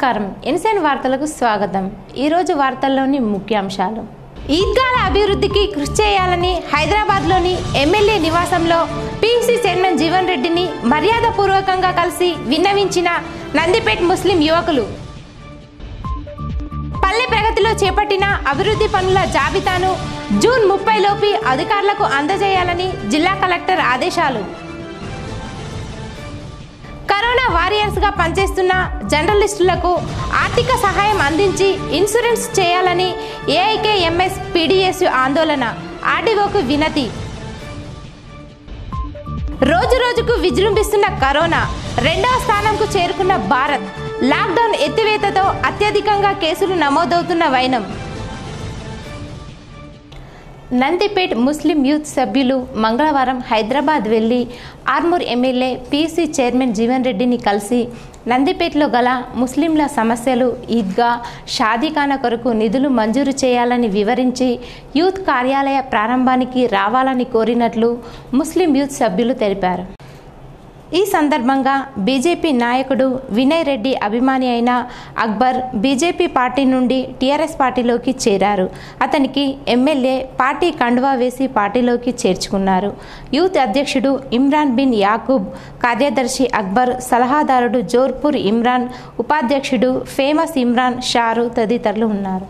నమస్కారం ఎన్సెన్ వార్తలకు స్వాగతం ఈరోజు వార్తల్లోని ముఖ్యాంశాలు ఈద్గాల అభివృద్ధికి కృషి చేయాలని హైదరాబాద్లోని ఎమ్మెల్యే నివాసంలో పీసీ చైర్మన్ జీవన్ రెడ్డిని మర్యాదపూర్వకంగా కలిసి విన్నవించిన నందిపేట్ ముస్లిం యువకులు పల్లె ప్రగతిలో చేపట్టిన అభివృద్ధి పనుల జాబితాను జూన్ ముప్పై లోపి అధికారులకు అందజేయాలని జిల్లా కలెక్టర్ ఆదేశాలు కరోనా వారియర్స్గా పనిచేస్తున్న జర్నలిస్టులకు ఆర్థిక సహాయం అందించి ఇన్సూరెన్స్ చేయాలని ఏఐకేఎంఎస్ పీడిఎస్ ఆందోళన ఆర్డీఓకు వినతి రోజు రోజుకు విజృంభిస్తున్న కరోనా రెండవ స్థానంకు చేరుకున్న భారత్ లాక్డౌన్ ఎత్తివేతతో అత్యధికంగా కేసులు నమోదవుతున్న వైనం నందిపేట్ ముస్లిం యూత్ సభ్యులు మంగళవారం హైదరాబాద్ వెళ్లి Armoor MLA PC chairman Jeevan రెడ్డిని కలిసి నందిపేటలో గల ముస్లింల సమస్యలు ఈద్గా షాదీఖానా కొరకు నిధులు మంజూరు చేయాలని వివరించి యూత్ కార్యాలయ ప్రారంభానికి రావాలని కోరినట్లు ముస్లిం యూత్ సభ్యులు తెలిపారు ఈ సందర్భంగా బీజేపీ నాయకుడు వినయ్ రెడ్డి అభిమాని అయిన అక్బర్ బీజేపీ పార్టీ నుండి టీఆర్ఎస్ పార్టీలోకి చేరారు అతనికి ఎమ్మెల్యే పార్టీ కండువా వేసి పార్టీలోకి చేర్చుకున్నారు యూత్ అధ్యక్షుడు ఇమ్రాన్ బిన్ యాకూబ్ కార్యదర్శి అక్బర్ సలహాదారుడు జోర్పూర్ ఇమ్రాన్ ఉపాధ్యక్షుడు ఫేమస్ ఇమ్రాన్ షారు తదితరులు ఉన్నారు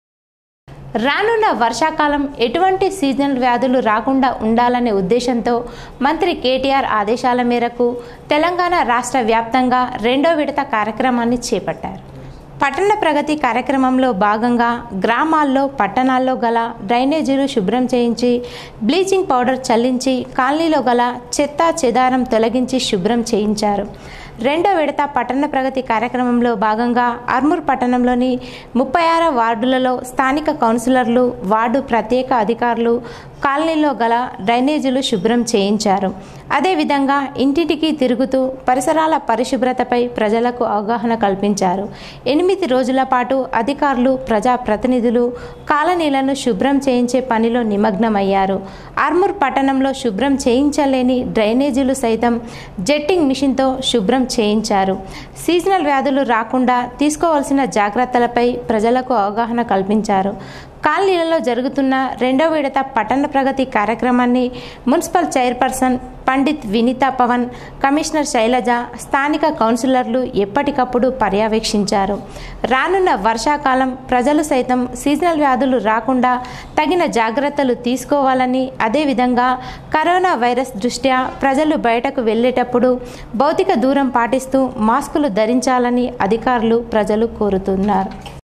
రానున్న వర్షాకాలం ఎటువంటి సీజనల్ వ్యాధులు రాకుండా ఉండాలనే ఉద్దేశంతో మంత్రి కేటీఆర్ ఆదేశాల మేరకు తెలంగాణ రాష్ట్ర వ్యాప్తంగా రెండో విడత కార్యక్రమాన్ని చేపట్టారు పట్టణ ప్రగతి కార్యక్రమంలో భాగంగా గ్రామాల్లో పట్టణాల్లో గల డ్రైనేజీలు శుభ్రం చేయించి బ్లీచింగ్ పౌడర్ చల్లించి కాలనీలో గల చెత్త చెదారం తొలగించి శుభ్రం చేయించారు రెండో విడత పట్టణ ప్రగతి కార్యక్రమంలో భాగంగా ఆర్మూర్ పట్టణంలోని ముప్పై ఆరో వార్డులలో స్థానిక కౌన్సిలర్లు వార్డు ప్రత్యేక అధికారులు కాలనీలో గల డ్రైనేజీలు శుభ్రం చేయించారు అదేవిధంగా ఇంటింటికి తిరుగుతూ పరిసరాల పరిశుభ్రతపై ప్రజలకు అవగాహన కల్పించారు ఎనిమిది రోజుల పాటు అధికారులు ప్రజాప్రతినిధులు కాలనీలను శుభ్రం చేయించే పనిలో నిమగ్నమయ్యారు ఆర్మూర్ పట్టణంలో శుభ్రం చేయించలేని డ్రైనేజీలు సైతం జెట్టింగ్ మిషన్తో శుభ్రం చేయించారు సీజనల్ వ్యాధులు రాకుండా తీసుకోవాల్సిన జాగ్రత్తలపై ప్రజలకు అవగాహన కల్పించారు కాలనీలలో జరుగుతున్న రెండో విడత పట్టణ ప్రగతి కార్యక్రమాన్ని municipal chairperson Pandit Vineetha Pavan commissioner Sailaja స్థానిక కౌన్సిలర్లు ఎప్పటికప్పుడు పర్యవేక్షించారు రానున్న వర్షాకాలం ప్రజలు సైతం సీజనల్ వ్యాధులు రాకుండా తగిన జాగ్రత్తలు తీసుకోవాలని అదేవిధంగా కరోనా వైరస్ దృష్ట్యా ప్రజలు బయటకు వెళ్ళేటప్పుడు భౌతిక దూరం పాటిస్తూ మాస్కులు ధరించాలని అధికారులు ప్రజలు కోరుతున్నారు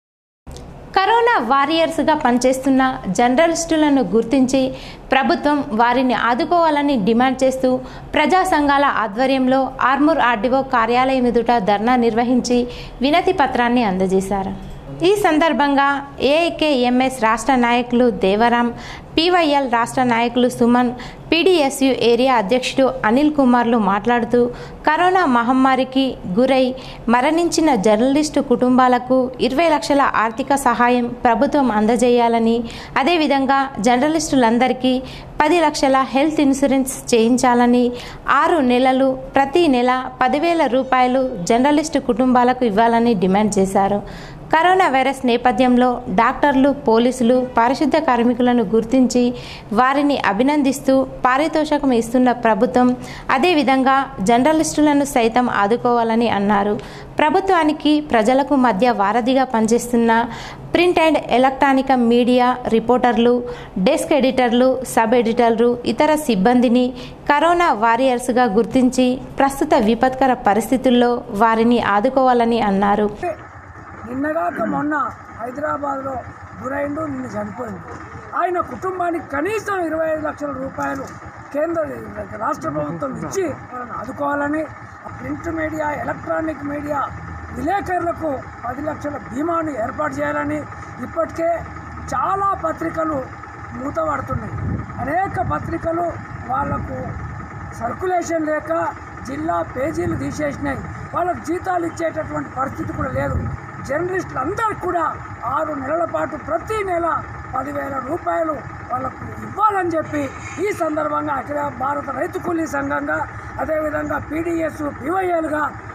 కరోనా వారియర్స్గా పనిచేస్తున్న జర్నలిస్టులను గుర్తించి ప్రభుత్వం వారిని ఆదుకోవాలని డిమాండ్ చేస్తూ ప్రజా సంఘాల ఆధ్వర్యంలో ఆర్మూర్ ఆర్డీఓ కార్యాలయం ఎదుట ధర్నా నిర్వహించి వినతి పత్రాన్ని అందజేశారు ఈ సందర్భంగా ఏఐకేఎంఎస్ రాష్ట్ర నాయకులు దేవరాం పీవైఎల్ రాష్ట్ర నాయకులు సుమన్ పీడీఎస్యు ఏరియా అధ్యక్షుడు అనిల్ కుమార్లు మాట్లాడుతూ కరోనా మహమ్మారికి గురై మరణించిన జర్నలిస్టు కుటుంబాలకు ఇరవై లక్షల ఆర్థిక సహాయం ప్రభుత్వం అందజేయాలని అదేవిధంగా జర్నలిస్టులందరికీ పది లక్షల హెల్త్ ఇన్సూరెన్స్ చేయించాలని ఆరు నెలలు ప్రతి నెల పదివేల రూపాయలు జర్నలిస్టు కుటుంబాలకు ఇవ్వాలని డిమాండ్ చేశారు కరోనా వైరస్ నేపథ్యంలో డాక్టర్లు పోలీసులు పారిశుద్ధ కార్మికులను గుర్తించి వారిని అభినందిస్తూ పారితోషకం ఇస్తున్న ప్రభుత్వం అదేవిధంగా జర్నలిస్టులను సైతం ఆదుకోవాలని అన్నారు ప్రభుత్వానికి ప్రజలకు మధ్య వారధిగా పనిచేస్తున్న ప్రింట్ అండ్ ఎలక్ట్రానిక్ మీడియా రిపోర్టర్లు డెస్క్ ఎడిటర్లు సబ్ ఎడిటర్లు ఇతర సిబ్బందిని కరోనా వారియర్స్గా గుర్తించి ప్రస్తుత విపత్కర పరిస్థితుల్లో వారిని ఆదుకోవాలని అన్నారు నిన్నగాక మొన్న హైదరాబాద్లో గురైండు నిన్న చనిపోయింది ఆయన కుటుంబానికి కనీసం ఇరవై ఐదు లక్షల రూపాయలు కేంద్ర రాష్ట్ర ప్రభుత్వం ఇచ్చి వాళ్ళని ఆదుకోవాలని ప్రింట్ మీడియా ఎలక్ట్రానిక్ మీడియా విలేకరులకు పది లక్షల బీమాను ఏర్పాటు చేయాలని ఇప్పటికే చాలా పత్రికలు మూతపడుతున్నాయి అనేక పత్రికలు వాళ్లకు సర్కులేషన్ లేక జిల్లా పేజీలు తీసేసినాయి వాళ్ళకు జీతాలు ఇచ్చేటటువంటి పరిస్థితి కూడా లేదు జర్నలిస్టులు అందరికీ కూడా ఆరు నెలల పాటు ప్రతి నెల పదివేల రూపాయలు వాళ్ళకు ఇవ్వాలని చెప్పి ఈ సందర్భంగా అఖిల భారత రైతు కూలీ సంఘంగా అదేవిధంగా పీడిఎస్ పివైఎల్గా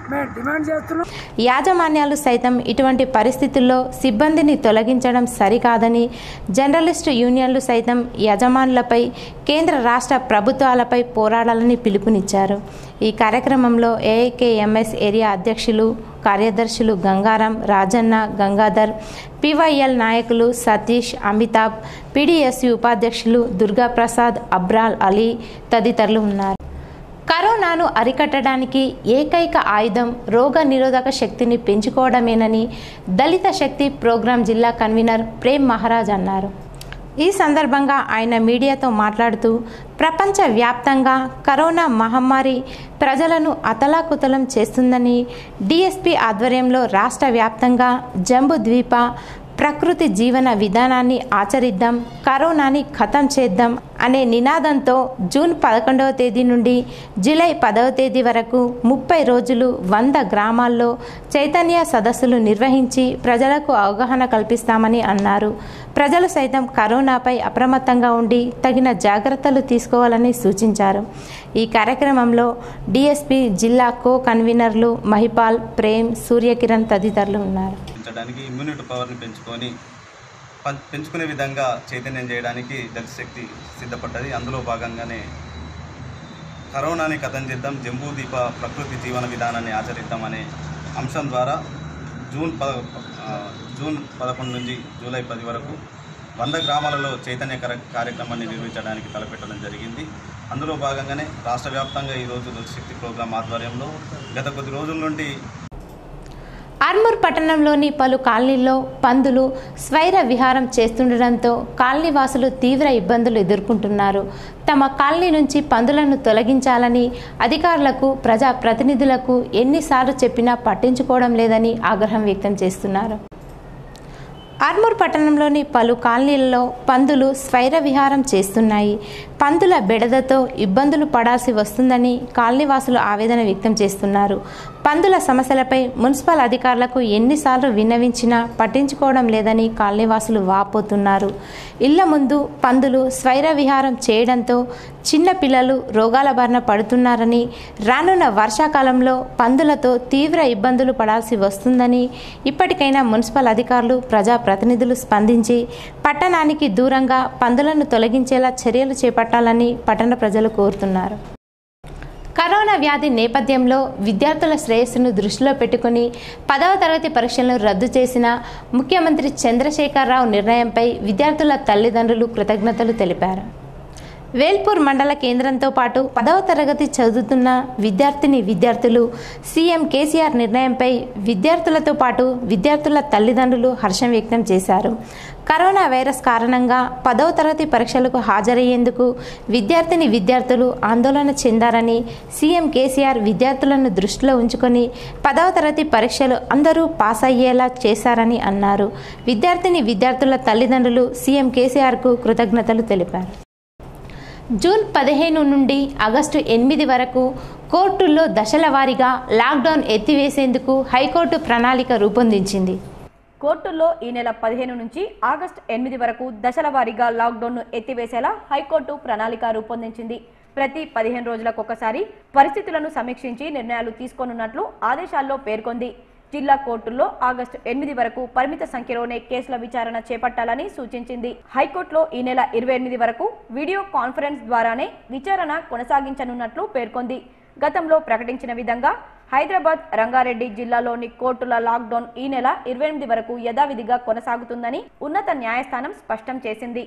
మేము డిమాండ్ చేస్తున్నాం యాజమాన్యాలు సైతం ఇటువంటి పరిస్థితుల్లో సిబ్బందిని తొలగించడం సరికాదని జర్నలిస్టు యూనియన్లు సైతం యజమానులపై కేంద్ర రాష్ట్ర ప్రభుత్వాలపై పోరాడాలని పిలుపునిచ్చారు ఈ కార్యక్రమంలో ఏఐకేఎంఎస్ ఏరియా అధ్యక్షులు కార్యదర్శులు గంగారాం రాజన్న గంగాధర్ పివైఎల్ నాయకులు సతీష్ అమితాబ్ పిడిఎస్యు ఉపాధ్యక్షులు దుర్గాప్రసాద్ అబ్రాల్ అలీ తదితరులు ఉన్నారు కరోనాను అరికట్టడానికి ఏకైక ఆయుధం రోగ నిరోధక శక్తిని పెంచుకోవడమేనని దళిత శక్తి ప్రోగ్రాం జిల్లా కన్వీనర్ ప్రేమ్ మహారాజ్ అన్నారు ఈ సందర్భంగా ఆయన మీడియాతో మాట్లాడుతూ ప్రపంచ వ్యాప్తంగా కరోనా మహమ్మారి ప్రజలను అతలాకుతలం చేస్తుందని డిఎస్పి ఆధ్వర్యంలో రాష్ట్ర వ్యాప్తంగా జంబు ద్వీప ప్రకృతి జీవన విధానాన్ని ఆచరిద్దాం కరోనాని ఖతం చేద్దాం అనే నినాదంతో జూన్ పదకొండవ తేదీ నుండి జూలై పదవ తేదీ వరకు ముప్పై రోజులు వంద గ్రామాల్లో చైతన్య సదస్సులు నిర్వహించి ప్రజలకు అవగాహన కల్పిస్తామని అన్నారు ప్రజలు సైతం కరోనాపై అప్రమత్తంగా ఉండి తగిన జాగ్రత్తలు తీసుకోవాలని సూచించారు ఈ కార్యక్రమంలో డిఎస్పి జిల్లా కో కన్వీనర్లు మహిపాల్ ప్రేమ్ సూర్యకిరణ్ తదితరులు ఉన్నారు పెంచడానికి ఇమ్యూనిటీ పవర్ని పెంచుకొని పం- పెంచుకునే విధంగా చైతన్యం చేయడానికి దళిత శక్తి సిద్ధపడ్డది అందులో భాగంగానే కరోనాని కథం చేద్దాం జంబూదీప ప్రకృతి జీవన విధానాన్ని ఆచరిద్దాం అనే అంశం ద్వారా జూన్ పద ఆ, జూన్ పదకొండు నుంచి జూలై పది వరకు వంద గ్రామాలలో చైతన్య కర- కార్యక్రమాన్ని నిర్వహించడానికి తలపెట్టడం జరిగింది అందులో భాగంగానే రాష్ట్ర వ్యాప్తంగా ఈరోజు దళిత శక్తి ప్రోగ్రాం ఆధ్వర్యంలో గత కొద్ది రోజుల నుండి ఆర్మూర్ పట్టణంలోని పలు కాలనీల్లో పందులు స్వైర విహారం చేస్తుండటంతో కాలనీ వాసులు తీవ్ర ఇబ్బందులు ఎదుర్కొంటున్నారు తమ కాలనీ నుంచి పందులను తొలగించాలని అధికారులకు ప్రజా ప్రతినిధులకు ఎన్నిసార్లు చెప్పినా పట్టించుకోవడం లేదని ఆగ్రహం వ్యక్తం చేస్తున్నారు ఆర్మూర్ పట్టణంలోని పలు కాలనీలలో పందులు స్వైర విహారం చేస్తున్నాయి పందుల బెడదతో ఇబ్బందులు పడాల్సి వస్తుందని కాలనీవాసులు ఆవేదన వ్యక్తం చేస్తున్నారు పందుల సమస్యలపై మున్సిపల్ అధికారులకు ఎన్నిసార్లు విన్నవించినా పట్టించుకోవడం లేదని కాలనీవాసులు వాపోతున్నారు ఇళ్ల ముందు పందులు స్వైర విహారం చేయడంతో చిన్న పిల్లలు రోగాల బారిన పడుతున్నారని రానున్న వర్షాకాలంలో పందులతో తీవ్ర ఇబ్బందులు పడాల్సి వస్తుందని ఇప్పటికైనా మున్సిపల్ అధికారులు ప్రజాప్రతినిధులు స్పందించి పట్టణానికి దూరంగా పందులను తొలగించేలా చర్యలు చేపట్టాలని పట్టణ ప్రజలు కోరుతున్నారు కరోనా వ్యాధి నేపథ్యంలో విద్యార్థుల శ్రేయస్సును దృష్టిలో పెట్టుకుని పదవ తరగతి పరీక్షలను రద్దు చేసిన ముఖ్యమంత్రి చంద్రశేఖరరావు నిర్ణయంపై విద్యార్థుల తల్లిదండ్రులు కృతజ్ఞతలు తెలిపారు వేల్పూర్ మండల కేంద్రంతో పాటు పదవ తరగతి చదువుతున్న విద్యార్థిని విద్యార్థులు సీఎం కేసీఆర్ నిర్ణయంపై విద్యార్థులతో పాటు విద్యార్థుల తల్లిదండ్రులు హర్షం వ్యక్తం చేశారు కరోనా వైరస్ కారణంగా పదవ తరగతి పరీక్షలకు హాజరయ్యేందుకు విద్యార్థిని విద్యార్థులు ఆందోళన చెందారని సీఎం కేసీఆర్ విద్యార్థులను దృష్టిలో ఉంచుకొని పదవ తరగతి పరీక్షలు అందరూ పాస్ అయ్యేలా చేశారని అన్నారు విద్యార్థిని విద్యార్థుల తల్లిదండ్రులు సీఎం కేసీఆర్కు కృతజ్ఞతలు తెలిపారు జూన్ పదిహేను నుండి ఆగస్టు ఎనిమిది వరకు కోర్టుల్లో దశల వారీగా లాక్డౌన్ ఎత్తివేసేందుకు హైకోర్టు ప్రణాళిక రూపొందించింది కోర్టుల్లో ఈ నెల పదిహేను నుంచి ఆగస్టు ఎనిమిది వరకు దశల వారీగా లాక్డౌన్ను ఎత్తివేసేలా హైకోర్టు ప్రణాళిక రూపొందించింది ప్రతి పదిహేను రోజులకు ఒకసారి పరిస్థితులను సమీక్షించి నిర్ణయాలు తీసుకోనున్నట్లు ఆదేశాల్లో పేర్కొంది జిల్లా కోర్టుల్లో ఆగస్టు ఎనిమిది వరకు పరిమిత సంఖ్యలోనే కేసుల విచారణ చేపట్టాలని సూచించింది హైకోర్టులో ఈ నెల ఇరవై ఎనిమిది వరకు వీడియో కాన్ఫరెన్స్ ద్వారానే విచారణ కొనసాగించనున్నట్లు పేర్కొంది గతంలో ప్రకటించిన విధంగా హైదరాబాద్ రంగారెడ్డి జిల్లాలోని కోర్టుల లాక్డౌన్ ఈ నెల ఇరవై ఎనిమిది వరకు యథావిధిగా కొనసాగుతుందని ఉన్నత న్యాయస్థానం స్పష్టం చేసింది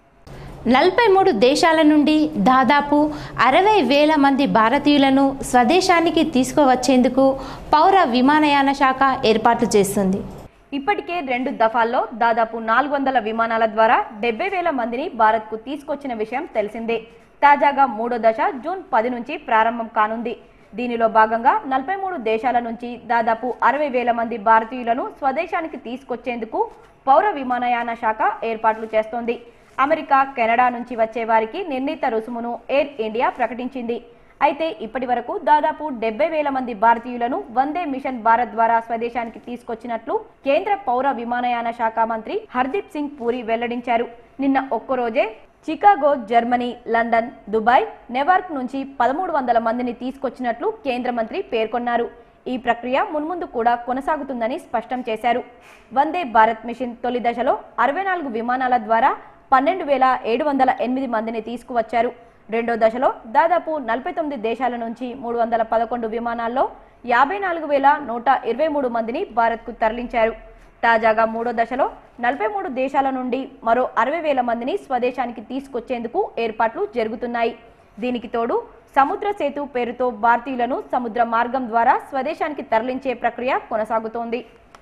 నలభై మూడు దేశాల నుండి దాదాపు అరవై వేల మంది భారతీయులను స్వదేశానికి తీసుకువచ్చేందుకు పౌర విమానయాన శాఖ ఏర్పాట్లు చేస్తుంది ఇప్పటికే రెండు దఫాల్లో దాదాపు నాలుగు వందల విమానాల ద్వారా డెబ్బై వేల మందిని భారత్కు తీసుకొచ్చిన విషయం తెలిసిందే తాజాగా మూడో దశ జూన్ పది నుంచి ప్రారంభం కానుంది దీనిలో భాగంగా నలభై మూడు దేశాల నుంచి దాదాపు అరవై వేల మంది భారతీయులను స్వదేశానికి తీసుకొచ్చేందుకు పౌర విమానయాన శాఖ ఏర్పాట్లు చేస్తోంది అమెరికా కెనడా నుంచి వచ్చే వారికి నిర్ణీత రుసుమును ఎయిర్ ఇండియా ప్రకటించింది అయితే ఇప్పటి వరకు దాదాపు డెబ్బై వేల మంది భారతీయులను వందే మిషన్ భారత్ ద్వారా స్వదేశానికి తీసుకొచ్చినట్లు కేంద్ర పౌర విమానయాన శాఖ మంత్రి హర్దీప్ సింగ్ పూరి వెల్లడించారు నిన్న ఒక్కరోజే Chicago Germany London Dubai Newark నుంచి పదమూడు వందల మందిని తీసుకొచ్చినట్లు కేంద్ర మంత్రి పేర్కొన్నారు ఈ ప్రక్రియ మున్ముందు కూడా కొనసాగుతుందని స్పష్టం చేశారు వందే భారత్ మిషన్ తొలి దశలో అరవై నాలుగు విమానాల ద్వారా పన్నెండు వేల ఏడు వందల ఎనిమిది మందిని తీసుకువచ్చారు రెండో దశలో దాదాపు నలభై తొమ్మిది దేశాల నుంచి మూడు వందల పదకొండు విమానాల్లో యాభై నాలుగు వేల నూట ఇరవై మూడు మందిని భారత్కు తరలించారు తాజాగా మూడో దశలో నలభై మూడు దేశాల నుండి మరో అరవై వేల మందిని స్వదేశానికి తీసుకొచ్చేందుకు ఏర్పాట్లు జరుగుతున్నాయి దీనికి తోడు సముద్ర సేతు పేరుతో భారతీయులను సముద్ర మార్గం ద్వారా స్వదేశానికి తరలించే ప్రక్రియ కొనసాగుతోంది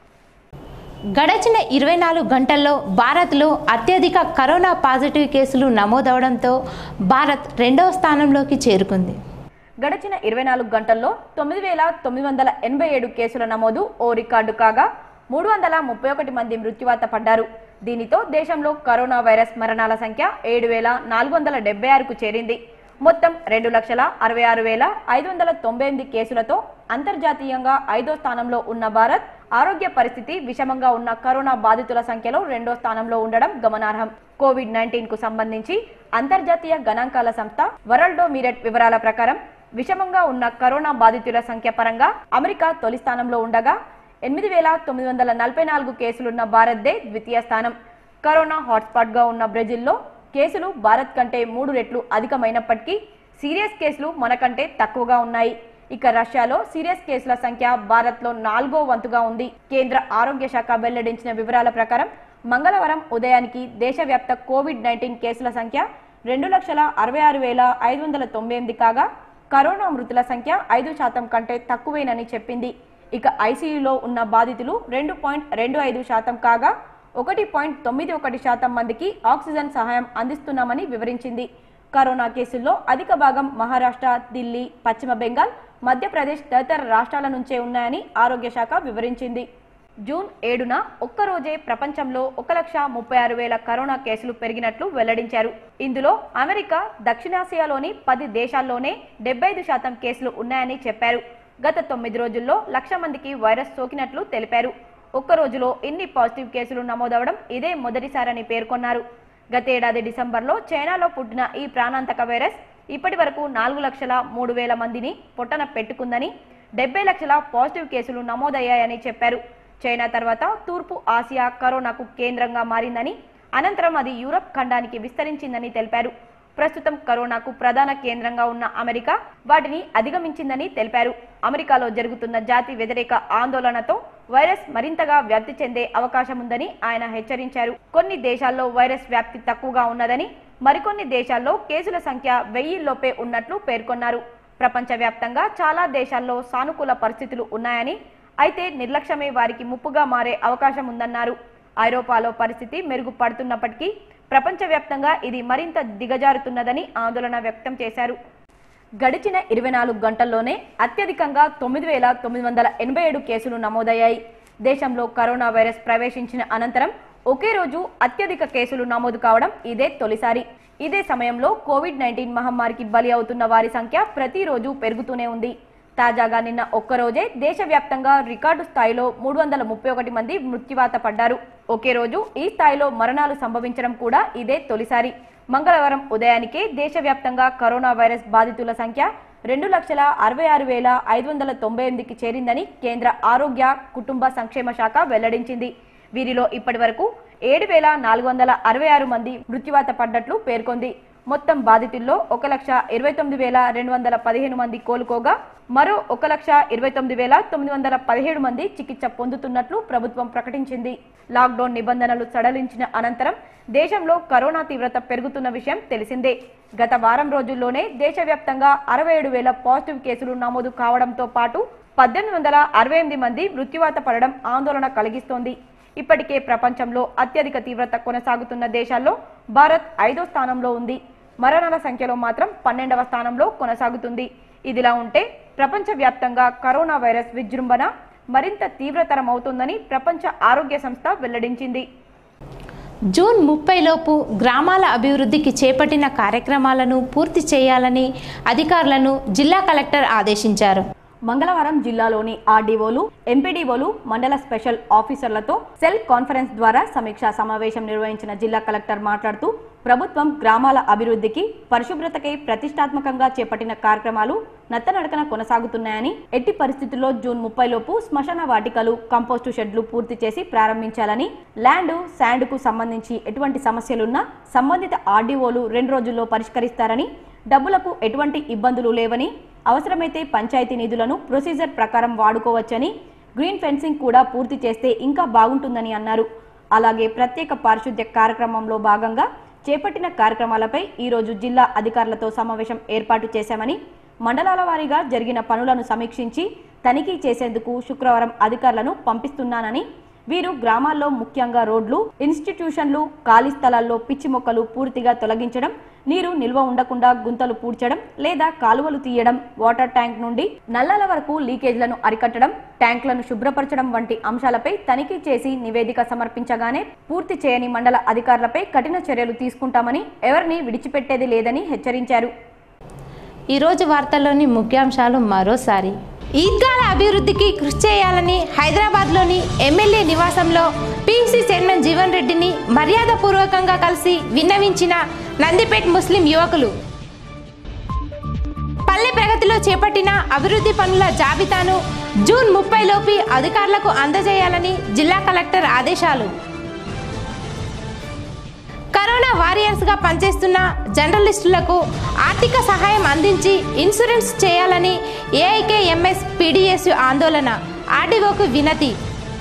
గడచిన ఇరవై నాలుగు గంటల్లో భారత్లో అత్యధిక కరోనా పాజిటివ్ కేసులు నమోదవడంతో భారత్ రెండవ స్థానంలోకి చేరుకుంది గడచిన ఇరవై నాలుగు గంటల్లో తొమ్మిది వేల తొమ్మిది వందల ఎనభై ఏడు కేసుల నమోదు ఓ రికార్డు కాగా మూడు వందల ముప్పై ఒకటి మంది మృత్యువాత పడ్డారు దీనితో దేశంలో కరోనా వైరస్ మరణాల సంఖ్య ఏడు వేల నాలుగు వందల డెబ్బై ఆరుకు చేరింది మొత్తం రెండు లక్షల అరవై ఆరు వేల ఐదు వందల తొంభై ఎనిమిది కేసులతో అంతర్జాతీయంగా ఐదో స్థానంలో ఉన్న భారత్ ఆరోగ్య పరిస్థితి విషమంగా ఉన్న కరోనా బాధితుల సంఖ్యలో రెండో స్థానంలో ఉండడం గమనార్హం కోవిడ్ నైన్టీన్ కు సంబంధించి అంతర్జాతీయ గణాంకాల సంస్థ వరల్డో మీరెట్ వివరాల ప్రకారం విషమంగా ఉన్న కరోనా బాధితుల సంఖ్య పరంగా అమెరికా తొలి స్థానంలో ఉండగా ఎనిమిది వేల తొమ్మిది వందల నలభై నాలుగు కేసులున్న భారత్దే ద్వితీయ స్థానం కరోనా హాట్స్పాట్గా ఉన్న బ్రెజిల్లో కేసులు భారత్ కంటే మూడు రెట్లు అధికమైనప్పటికీ సీరియస్ కేసులు మనకంటే తక్కువగా ఉన్నాయి ఇక రష్యాలో సీరియస్ కేసుల సంఖ్య భారత్లో నాలుగో వంతుగా ఉంది కేంద్ర ఆరోగ్య శాఖ వెల్లడించిన వివరాల ప్రకారం మంగళవారం ఉదయానికి దేశవ్యాప్త కోవిడ్ నైన్టీన్ కేసుల సంఖ్య రెండు లక్షల అరవై ఆరు వేల ఐదు వందల తొంభై ఎనిమిది కాగా కరోనా మృతుల సంఖ్య ఐదు శాతం కంటే తక్కువేనని చెప్పింది ఇక ఐసీయూలో ఉన్న బాధితులు రెండు పాయింట్ రెండు ఐదు శాతం కాగా ఒకటి పాయింట్ తొమ్మిది ఒకటి శాతం మందికి ఆక్సిజన్ సహాయం అందిస్తున్నామని వివరించింది కరోనా కేసుల్లో అధిక భాగం మహారాష్ట్ర ఢిల్లీ పశ్చిమ బెంగాల్ మధ్యప్రదేశ్ తదితర రాష్ట్రాల నుంచే ఉన్నాయని ఆరోగ్య శాఖ వివరించింది జూన్ ఏడున ఒక్కరోజే ప్రపంచంలో ఒక లక్ష ముప్పై ఆరు వేల కరోనా కేసులు పెరిగినట్లు వెల్లడించారు ఇందులో అమెరికా దక్షిణాసియాలోని పది దేశాల్లోనే డెబ్బై ఐదు శాతం కేసులు ఉన్నాయని చెప్పారు గత తొమ్మిది రోజుల్లో లక్ష మందికి వైరస్ సోకినట్లు తెలిపారు ఒక్క రోజులో ఇన్ని పాజిటివ్ కేసులు నమోదవడం ఇదే మొదటిసారని పేర్కొన్నారు గతేడాది డిసెంబర్లో చైనాలో పుట్టిన ఈ ప్రాణాంతక వైరస్ ఇప్పటి వరకు నాలుగు లక్షల మూడు వేల మందిని పొట్టన పెట్టుకుందని డెబ్బై లక్షల పాజిటివ్ కేసులు నమోదయ్యాయని చెప్పారు చైనా తర్వాత తూర్పు ఆసియా కరోనాకు కేంద్రంగా మారిందని అనంతరం అది యూరప్ ఖండానికి విస్తరించిందని తెలిపారు ప్రస్తుతం కరోనాకు ప్రధాన కేంద్రంగా ఉన్న అమెరికా వాటిని అధిగమించిందని తెలిపారు అమెరికాలో జరుగుతున్న జాతి వ్యతిరేక ఆందోళనతో వైరస్ మరింతగా వ్యాప్తి చెందే అవకాశం ఉందని ఆయన హెచ్చరించారు కొన్ని దేశాల్లో వైరస్ వ్యాప్తి తక్కువగా ఉన్నదని మరికొన్ని దేశాల్లో కేసుల సంఖ్య వెయ్యిల్లోపే ఉన్నట్లు పేర్కొన్నారు ప్రపంచవ్యాప్తంగా చాలా దేశాల్లో సానుకూల పరిస్థితులు ఉన్నాయని అయితే నిర్లక్ష్యమే వారికి ముప్పుగా మారే అవకాశం ఉందన్నారు ఐరోపాలో పరిస్థితి మెరుగుపడుతున్నప్పటికీ ప్రపంచవ్యాప్తంగా ఇది మరింత దిగజారుతున్నదని ఆందోళన వ్యక్తం చేశారు గడిచిన ఇరవై నాలుగు గంటల్లోనే అత్యధికంగా తొమ్మిది వేల తొమ్మిది వందల ఎనభై ఏడు కేసులు నమోదయ్యాయి దేశంలో కరోనా వైరస్ ప్రవేశించిన అనంతరం ఒకే రోజు అత్యధిక కేసులు నమోదు కావడం ఇదే తొలిసారి ఇదే సమయంలో కోవిడ్ నైన్టీన్ మహమ్మారికి బలి అవుతున్న వారి సంఖ్య ప్రతిరోజు పెరుగుతూనే ఉంది తాజాగా నిన్న ఒక్కరోజే దేశవ్యాప్తంగా రికార్డు స్థాయిలో మూడు వందల ముప్పై ఒకటి మంది మృత్యువాత పడ్డారు ఒకే రోజు ఈ స్థాయిలో మరణాలు సంభవించడం కూడా ఇదే తొలిసారి మంగళవారం ఉదయానికే దేశవ్యాప్తంగా కరోనా వైరస్ బాధితుల సంఖ్య రెండు లక్షల అరవై ఆరు వేల ఐదు వందల తొంభై ఎనిమిదికి చేరిందని కేంద్ర ఆరోగ్య కుటుంబ సంక్షేమ శాఖ వెల్లడించింది వీరిలో ఇప్పటి వరకు ఏడు వేల నాలుగు వందల అరవై ఆరు మంది మృత్యువాత పడ్డట్లు పేర్కొంది మొత్తం బాధితుల్లో ఒక లక్ష ఇరవై తొమ్మిది వేల రెండు వందల పదిహేను మంది కోలుకోగా మరో ఒక లక్ష ఇరవై తొమ్మిది వేల తొమ్మిది వందల పదిహేడు మంది చికిత్స పొందుతున్నట్లు ప్రభుత్వం ప్రకటించింది లాక్డౌన్ నిబంధనలు సడలించిన అనంతరం దేశంలో కరోనా తీవ్రత పెరుగుతున్న విషయం తెలిసిందే గత వారం రోజుల్లోనే దేశవ్యాప్తంగా అరవై ఏడు వేల పాజిటివ్ కేసులు నమోదు కావడంతో పాటు పద్దెనిమిది వందల అరవై ఎనిమిది మంది మృత్యువాత పడడం ఆందోళన కలిగిస్తోంది ఇప్పటికే ప్రపంచంలో అత్యధిక తీవ్రత కొనసాగుతున్న దేశాల్లో భారత్ ఐదో స్థానంలో ఉంది మరణాల సంఖ్యలో మాత్రం పన్నెండవ స్థానంలో కొనసాగుతుంది ఇదిలా ఉంటే ప్రపంచవ్యాప్తంగా కరోనా వైరస్ విజృంభణ మరింత తీవ్రతరమవుతుందని ప్రపంచ ఆరోగ్య సంస్థ వెల్లడించింది జూన్ ముప్పైలోపు గ్రామాల అభివృద్ధికి చేపట్టిన కార్యక్రమాలను పూర్తి చేయాలని అధికారులను జిల్లా కలెక్టర్ ఆదేశించారు మంగళవారం జిల్లాలోని ఆర్డీఓలు ఎంపీడీఓలు మండల స్పెషల్ ఆఫీసర్లతో సెల్ కాన్ఫరెన్స్ ద్వారా సమీక్షా సమావేశం నిర్వహించిన జిల్లా కలెక్టర్ మాట్లాడుతూ ప్రభుత్వం గ్రామాల అభివృద్ధికి పరిశుభ్రతకై ప్రతిష్టాత్మకంగా చేపట్టిన కార్యక్రమాలు నత్తనడకన కొనసాగుతున్నాయని ఎట్టి పరిస్థితుల్లో జూన్ ముప్పై లోపు శ్మశాన వాటికలు కంపోస్టు షెడ్లు పూర్తి చేసి ప్రారంభించాలని ల్యాండ్ శాండ్ కు సంబంధించి ఎటువంటి సమస్యలున్నా సంబంధిత ఆర్డీఓలు రెండు రోజుల్లో పరిష్కరిస్తారని డబ్బులకు ఎటువంటి ఇబ్బందులు లేవని అవసరమైతే పంచాయతీ నిధులను ప్రొసీజర్ ప్రకారం వాడుకోవచ్చని గ్రీన్ ఫెన్సింగ్ కూడా పూర్తి చేస్తే ఇంకా బాగుంటుందని అన్నారు అలాగే ప్రత్యేక పారిశుద్ధ్య కార్యక్రమంలో భాగంగా చేపట్టిన కార్యక్రమాలపై ఈరోజు జిల్లా అధికారులతో సమావేశం ఏర్పాటు చేశామని మండలాల వారీగా జరిగిన పనులను సమీక్షించి తనిఖీ చేసేందుకు శుక్రవారం అధికారులను పంపిస్తున్నానని వీరు గ్రామాల్లో ముఖ్యంగా రోడ్లు ఇన్స్టిట్యూషన్లు ఖాళీ స్థలాల్లో పిచ్చి మొక్కలు పూర్తిగా తొలగించడం నీరు నిల్వ ఉండకుండా గుంతలు పూడ్చడం లేదా కాలువలు తీయడం వాటర్ ట్యాంక్ నుండి నల్లాల వరకు లీకేజ్లను అరికట్టడం ట్యాంకులను శుభ్రపరచడం వంటి అంశాలపై తనిఖీ చేసి నివేదిక సమర్పించగానే పూర్తి చేయని మండల అధికారులపై కఠిన చర్యలు తీసుకుంటామని ఎవరిని విడిచిపెట్టేది లేదని హెచ్చరించారు ఈరోజు వార్తల్లోని ముఖ్యాంశాలు మరోసారి ఈద్గాల అభివృద్ధికి కృషి చేయాలని హైదరాబాద్లోని ఎమ్మెల్యే నివాసంలో పీసీ చైర్మన్ జీవన్ రెడ్డిని మర్యాదపూర్వకంగా కలిసి విన్నవించిన నందిపేట్ ముస్లిం యువకులు పల్లె ప్రగతిలో చేపట్టిన అభివృద్ధి పనుల జాబితాను జూన్ ముప్పై లోపి అధికారులకు అందజేయాలని జిల్లా కలెక్టర్ ఆదేశాలు కరోనా వారియర్స్ గా పనిచేస్తున్న జర్నలిస్టులకు ఆర్థిక సహాయం అందించి ఇన్సూరెన్స్ చేయాలని ఏఐకేఎంఎస్ పీడిఎస్ ఆందోళన ఆర్డీఓకు వినతి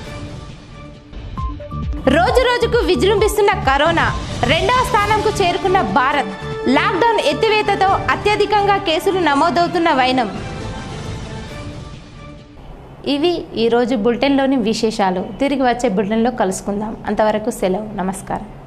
రోజు రోజుకు విజృంభిస్తున్న కరోనా రెండవ స్థానంకు చేరుకున్న భారత్ లాక్డౌన్ ఎత్తివేతతో అత్యధికంగా కేసులు నమోదవుతున్న వైనం ఇవి ఈరోజు బులెటిన్లోని విశేషాలు తిరిగి వచ్చే బులెటిన్లో కలుసుకుందాం అంతవరకు సెలవు నమస్కారం